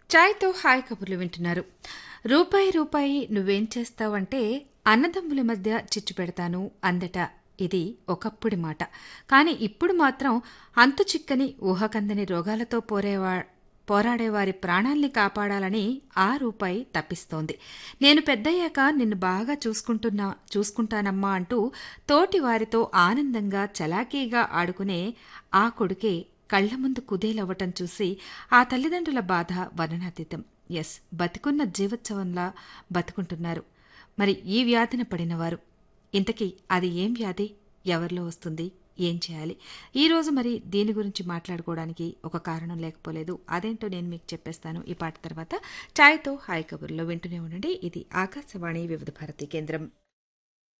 చాయ్తో hi కబుర్లు వింటున్నారు రూపాయి రూపాయి నువ్వేం చేస్తావంటే అన్నదమ్ముల మధ్య చిచ్చు పెడతాను అందట ఇది ఒకప్పుడి మాట కానీ ఇప్పుడు మాత్రం అంతు చిక్కని ఊహకందని రోగాలతో పోరేవా పోరాడేవారి ప్రాణాల్ని కాపాడాలని ఆ రూపాయి తప్పిస్తోంది నేను పెద్దయ్యాక నిన్ను బాగా చూసుకుంటున్నా చూసుకుంటానమ్మా అంటూ తోటి వారితో ఆనందంగా చలాకీగా ఆడుకునే ఆ కొడుకే కళ్ల ముందు కుదేలవ్వటం చూసి ఆ తల్లిదండ్రుల బాధ వర్ణనాతీతం ఎస్ బతికున్న జీవోత్సవంలా బతుకుంటున్నారు మరి ఈ వ్యాధిన పడినవారు ఇంతకీ అది ఏం వ్యాధి ఎవరిలో వస్తుంది ఏం చేయాలి ఈరోజు మరి దీని గురించి మాట్లాడుకోవడానికి ఒక కారణం లేకపోలేదు అదేంటో నేను మీకు చెప్పేస్తాను ఈ పాట తర్వాత ఛాయ్తో హాయ్ కబుర్లో వింటూనే ఉండండి ఇది ఆకాశవాణి వివిధ భారతి కేంద్రం